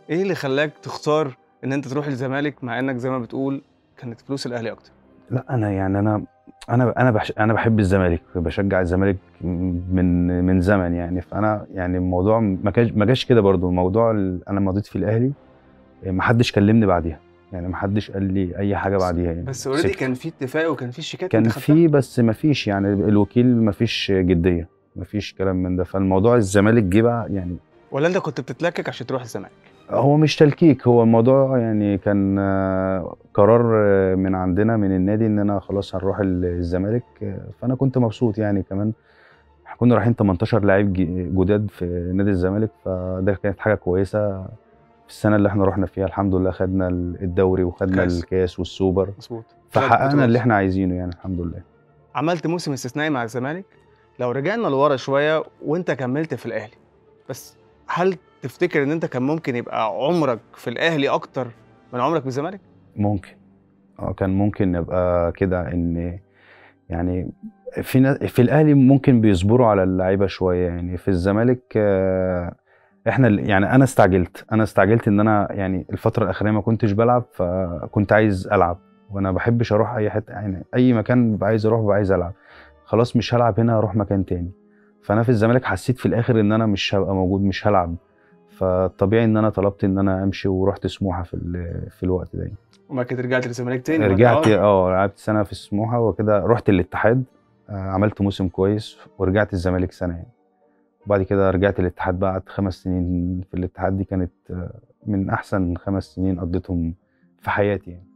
ايه اللي خلاك تختار ان انت تروح الزمالك مع انك زي ما بتقول كانت فلوس الاهلي اكتر لا انا يعني انا انا انا بحش انا بحب الزمالك بشجع الزمالك من من زمن يعني فانا يعني الموضوع ما كانش ما جاش كده برضو الموضوع ال- انا مضيت في الاهلي ما حدش كلمني بعديها يعني ما حدش قال لي اي حاجه بعديها يعني بس اوريدي سكت. كان في اتفاق وكان في شيكات كان انت خدتها؟ في بس ما فيش يعني الوكيل ما فيش جديه ما فيش كلام من ده فالموضوع الزمالك جه بقى يعني ولا انت كنت بتتلكك عشان تروح الزمالك هو مش تلكيك هو الموضوع يعني كان آه، قرار آه، من عندنا من النادي ان انا خلاص هنروح ال- الزمالك آه، فانا كنت مبسوط يعني كمان إحنا كنا رايحين 18 لعيب ج- جداد في نادي الزمالك فده كانت حاجه كويسه في السنه اللي احنا رحنا فيها الحمد لله خدنا الدوري وخدنا كاس. الكاس والسوبر مظبوط فحققنا اللي احنا عايزينه يعني الحمد لله عملت موسم استثنائي مع الزمالك لو رجعنا لورا شويه وانت كملت في الاهلي بس هل تفتكر ان انت كان ممكن يبقى عمرك في الاهلي اكتر من عمرك في الزمالك ممكن اه كان ممكن نبقى كده ان يعني في ناس في الاهلي ممكن بيصبروا على اللعيبه شويه يعني في الزمالك آه، احنا ال- يعني انا استعجلت انا استعجلت ان انا يعني الفتره الاخرانيه ما كنتش بلعب فكنت عايز العب وانا بحبش اروح اي حته يعني اي مكان ببقى عايز اروح ببقى عايز العب خلاص مش هلعب هنا هروح مكان تاني فانا في الزمالك حسيت في الاخر ان انا مش هبقى موجود مش هلعب فطبيعي ان انا طلبت ان انا امشي ورحت سموحه في ال- في الوقت ده وما كده رجعت للزمالك تاني ولا رجعت آه؟ اه لعبت سنه في سموحه وكده رحت الاتحاد آه، عملت موسم كويس ورجعت الزمالك سنه يعني وبعد كده رجعت الاتحاد بقى قعدت خمس سنين في الاتحاد دي كانت آه، من احسن خمس سنين قضيتهم في حياتي يعني